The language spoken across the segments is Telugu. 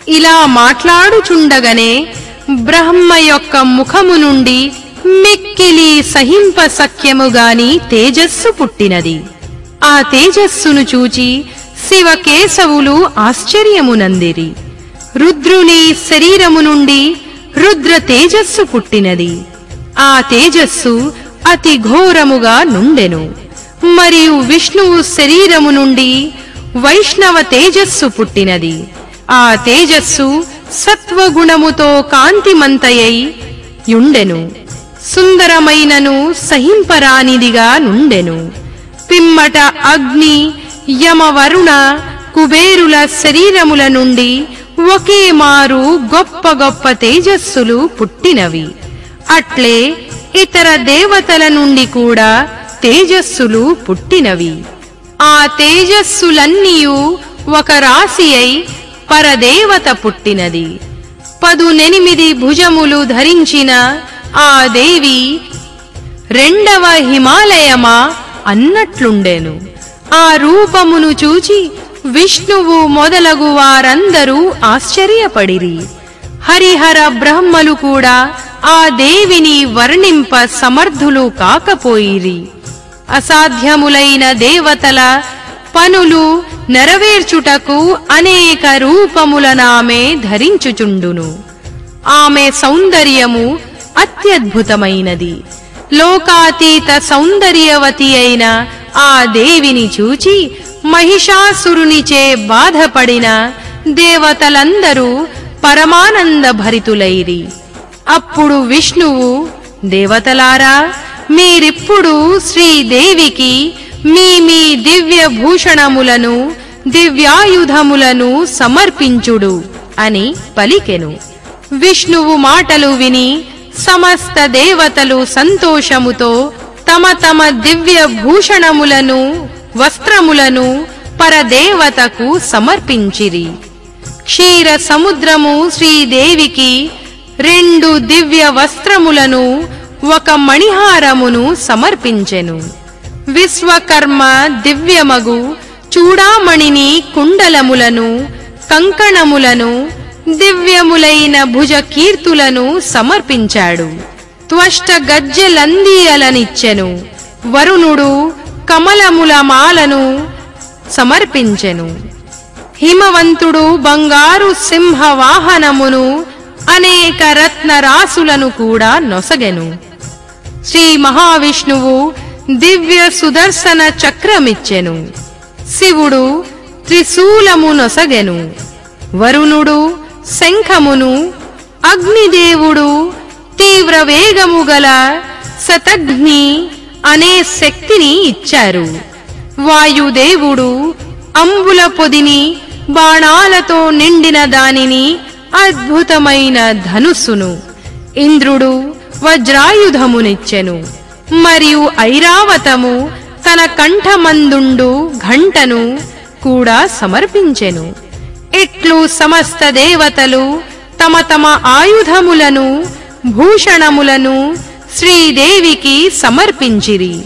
ఇలా మాట్లాడుచుండగనే బ్రహ్మ యొక్క ముఖము నుండి మిక్కిలి సహింప సఖ్యముగాని తేజస్సు పుట్టినది ఆ తేజస్సును చూచి శివకేశవులు ఆశ్చర్యమునందిరి రుద్రుని శరీరము నుండి రుద్ర తేజస్సు పుట్టినది ఆ తేజస్సు అతి ఘోరముగా నుండెను మరియు విష్ణువు శరీరము నుండి వైష్ణవ తేజస్సు పుట్టినది ఆ తేజస్సు సత్వగుణముతో కాంతిమంతయై యుండెను సుందరమైనను సహింపరానిదిగా నుండెను పిమ్మట అగ్ని యమవరుణ కుబేరుల శరీరముల నుండి ఒకే మారు గొప్ప గొప్ప తేజస్సులు పుట్టినవి అట్లే ఇతర దేవతల నుండి కూడా తేజస్సులు పుట్టినవి ఆ తేజస్సులన్నీయు ఒక రాశి అయి పరదేవత పుట్టినది పదునెనిమిది భుజములు ధరించిన ఆ దేవి రెండవ హిమాలయమా అన్నట్లుండెను ఆ రూపమును చూచి విష్ణువు మొదలగు వారందరూ ఆశ్చర్యపడిరి హరిహర బ్రహ్మలు కూడా ఆ దేవిని వర్ణింప సమర్థులు కాకపోయిరి అసాధ్యములైన దేవతల పనులు నెరవేర్చుటకు అనేక రూపములనామె ధరించుచుండును ఆమె సౌందర్యము అత్యద్భుతమైనది లోకాతీత సౌందర్యవతి అయిన ఆ దేవిని చూచి మహిషాసురునిచే బాధపడిన దేవతలందరూ పరమానంద భరితులైరి అప్పుడు విష్ణువు దేవతలారా మీరిప్పుడు శ్రీదేవికి మీ మీ దివ్య భూషణములను దివ్యాయుధములను సమర్పించుడు అని పలికెను విష్ణువు మాటలు విని సమస్త దేవతలు సంతోషముతో తమ తమ దివ్య భూషణములను వస్త్రములను పరదేవతకు సమర్పించిరి క్షీర సముద్రము శ్రీదేవికి రెండు దివ్య వస్త్రములను ఒక మణిహారమును సమర్పించెను విశ్వకర్మ దివ్యమగు చూడామణిని కుండలములను కంకణములను దివ్యములైన భుజ కీర్తులను సమర్పించాడు త్వష్ట గజ్జెలందీయలనిచ్చెను వరుణుడు కమలముల మాలను సమర్పించెను హిమవంతుడు బంగారు సింహ వాహనమును అనేక రత్న రాసులను కూడా నొసగెను శ్రీ మహావిష్ణువు దివ్య సుదర్శన చక్రమిచ్చెను శివుడు త్రిశూలము నొసగెను వరుణుడు శంఖమును అగ్నిదేవుడు తీవ్ర వేగము గల శతఘ్ని అనే శక్తిని ఇచ్చారు వాయుదేవుడు అంబుల పొదిని బాణాలతో నిండిన దానిని అద్భుతమైన ధనుస్సును ఇంద్రుడు వజ్రాయుధమునిచ్చెను మరియు ఐరావతము తన కంఠమందుండు ఘంటను కూడా సమర్పించెను ఇట్లు సమస్త దేవతలు తమ తమ ఆయుధములను భూషణములను శ్రీదేవికి సమర్పించిరి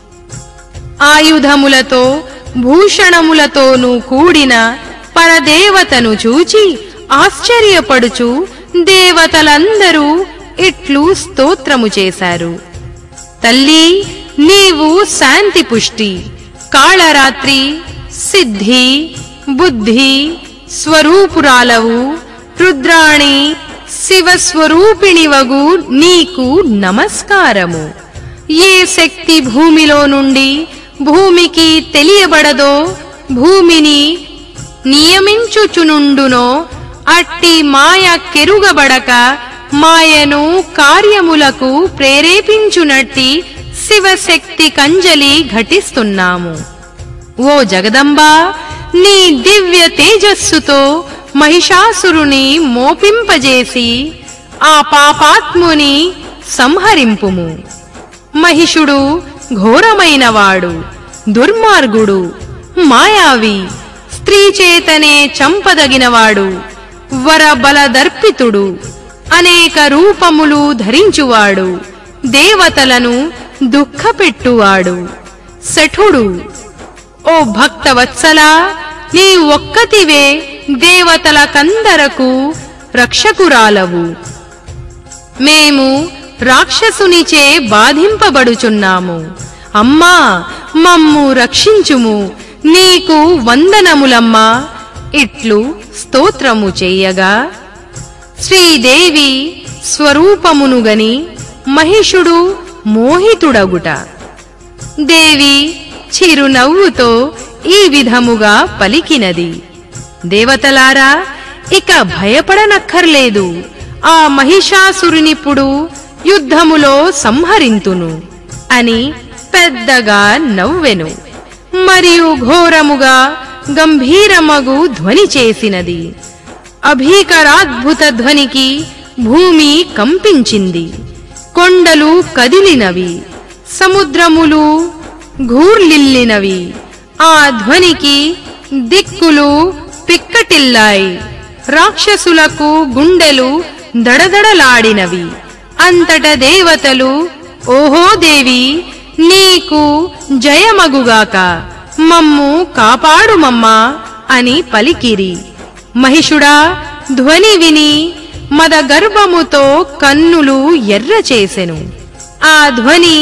ఆయుధములతో భూషణములతోనూ కూడిన పరదేవతను చూచి ఆశ్చర్యపడుచు దేవతలందరూ ఇట్లు స్తోత్రము చేశారు తల్లి నీవు శాంతి పుష్టి కాళరాత్రి సిద్ధి బుద్ధి స్వరూపురాలవు రుద్రాణి శివస్వరూపిణివగు నీకు నమస్కారము ఏ శక్తి భూమిలో నుండి భూమికి తెలియబడదో భూమిని నియమించుచునుండునో అట్టి మాయ కెరుగబడక మాయను కార్యములకు ప్రేరేపించునట్టి శివశక్తి కంజలి ఘటిస్తున్నాము ఓ జగదంబా నీ దివ్య తేజస్సుతో మహిషాసురుని మోపింపజేసి ఆ పాపాత్ముని సంహరింపుము మహిషుడు ఘోరమైనవాడు దుర్మార్గుడు మాయావి స్త్రీ చేతనే చంపదగినవాడు వరబలదర్పితుడు అనేక రూపములు ధరించువాడు దేవతలను దుఃఖపెట్టువాడు శఠుడు ఓ భక్తవత్సలా నీ ఒక్కతివే దేవతలకందరకు రక్షకురాలవు మేము రాక్షసునిచే బాధింపబడుచున్నాము అమ్మా మమ్ము రక్షించుము నీకు వందనములమ్మా ఇట్లు స్తోత్రము చెయ్యగా శ్రీదేవి స్వరూపమునుగని మహిషుడు మోహితుడగుట దేవి చిరునవ్వుతో ఈ విధముగా పలికినది దేవతలారా ఇక భయపడనక్కర్లేదు ఆ మహిషాసురునిప్పుడు యుద్ధములో సంహరింతును అని పెద్దగా నవ్వెను మరియు ఘోరముగా గంభీరమగు ధ్వని చేసినది అభీకరాద్భుత ధ్వనికి భూమి కంపించింది కొండలు కదిలినవి సముద్రములు ఘూర్లిల్లినవి ఆ ధ్వనికి దిక్కులు పిక్కటిల్లాయి రాక్షసులకు గుండెలు దడదడలాడినవి అంతట దేవతలు ఓహో దేవి నీకు జయమగుగాక మమ్ము కాపాడుమమ్మా అని పలికిరి మహిషుడా ధ్వని విని మద గర్భముతో కన్నులు ఎర్ర చేసెను ఆ ధ్వని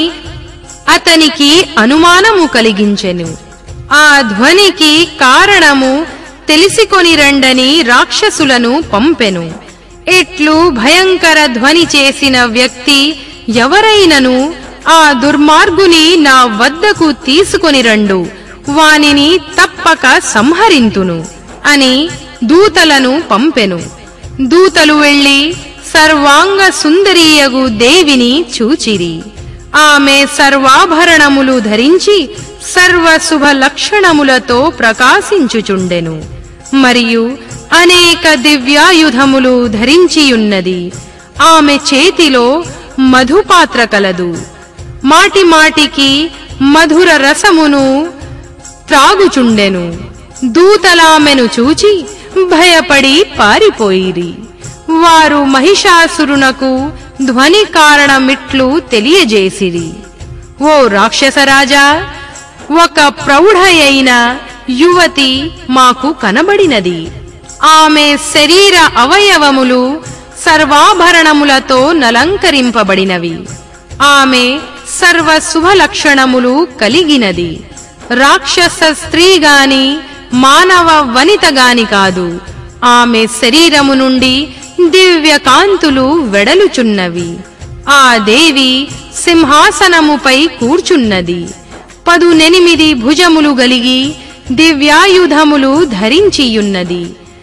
అతనికి అనుమానము కలిగించెను ఆ ధ్వనికి కారణము తెలిసికొని రండని రాక్షసులను పంపెను ఇట్లు భయంకర ధ్వని చేసిన వ్యక్తి ఎవరైనను ఆ దుర్మార్గుని నా వద్దకు తీసుకొని రండు వానిని తప్పక సంహరింతును అని దూతలను పంపెను దూతలు వెళ్లి సర్వాంగ సుందరీయగు దేవిని చూచిరి ఆమె సర్వాభరణములు ధరించి సర్వ శుభ లక్షణములతో ప్రకాశించుచుండెను మరియు అనేక దివ్యాయుధములు ధరించియున్నది ఆమె చేతిలో మధుపాత్ర కలదు మాటి మాటికి మధుర రసమును త్రాగుచుండెను దూతలామెను చూచి భయపడి పారిపోయిరి వారు మహిషాసురునకు ధ్వని కారణమిట్లు తెలియజేసిరి ఓ రాక్షసరాజా ఒక ప్రౌఢయైన యువతి మాకు కనబడినది ఆమె శరీర అవయవములు సర్వాభరణములతో నలంకరింపబడినవి ఆమె సర్వ శుభ లక్షణములు కలిగినది రాక్షస స్త్రీ గాని మానవ వనిత గాని కాదు ఆమె శరీరము నుండి దివ్య కాంతులు వెడలుచున్నవి ఆ దేవి సింహాసనముపై కూర్చున్నది పదునెనిమిది భుజములు గలిగి దివ్యాయుధములు ధరించియున్నది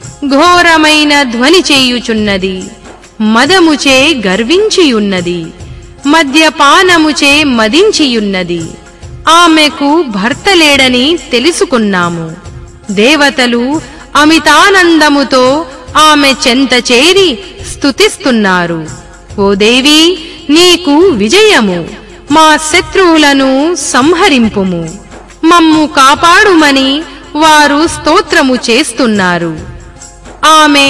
ఘోరమైన ధ్వని చేయుచున్నది మదముచే గర్వించియున్నది మద్యపానముచే మదించియున్నది ఆమెకు భర్త లేడని తెలుసుకున్నాము దేవతలు అమితానందముతో ఆమె చెంత చేరి స్తుతిస్తున్నారు ఓ దేవి నీకు విజయము మా శత్రువులను సంహరింపుము మమ్ము కాపాడుమని వారు స్తోత్రము చేస్తున్నారు ఆమె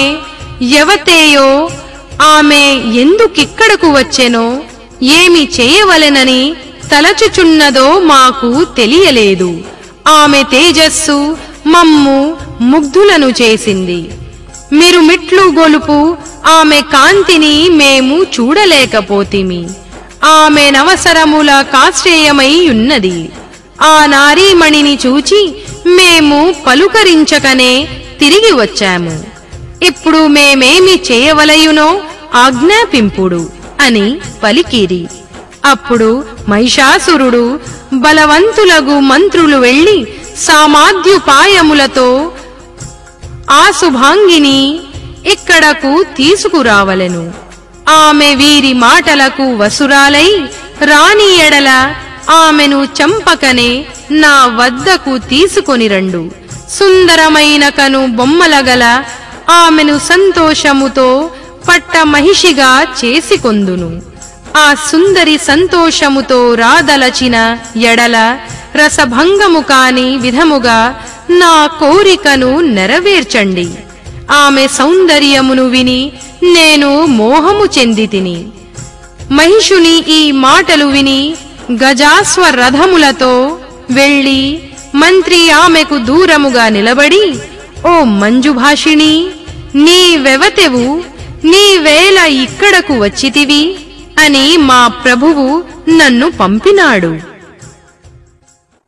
యవతేయో ఆమె ఎందుకిక్కడకు వచ్చెనో ఏమి చేయవలెనని తలచుచున్నదో మాకు తెలియలేదు ఆమె తేజస్సు మమ్ము ముగ్ధులను చేసింది మీరు మిట్లు గొలుపు ఆమె కాంతిని మేము చూడలేకపోతిమి ఆమె నవసరముల కాశ్రేయమై ఉన్నది ఆ నారీమణిని చూచి మేము పలుకరించకనే తిరిగి వచ్చాము ఇప్పుడు మేమేమి చేయవలయునో ఆజ్ఞాపింపుడు అని పలికిరి అప్పుడు మహిషాసురుడు బలవంతులగు మంత్రులు వెళ్లి సామాధ్యుపాయములతో ఆ శుభాంగిని ఇక్కడకు తీసుకురావలెను ఆమె వీరి మాటలకు వసురాలై రాణి ఎడల ఆమెను చంపకనే నా వద్దకు తీసుకొని రండు సుందరమైన కను బొమ్మలగల ఆమెను సంతోషముతో పట్ట మహిషిగా చేసికొందును ఆ సుందరి సంతోషముతో రాదలచిన ఎడల రసభంగము కాని విధముగా నా కోరికను నెరవేర్చండి ఆమె సౌందర్యమును విని నేను మోహము చెందితిని మహిషుని ఈ మాటలు విని గజాస్వ రథములతో వెళ్లి మంత్రి ఆమెకు దూరముగా నిలబడి ఓ మంజుభాషిణి నీవెవతెవు నీవేళ ఇక్కడకు వచ్చితివి అని మా ప్రభువు నన్ను పంపినాడు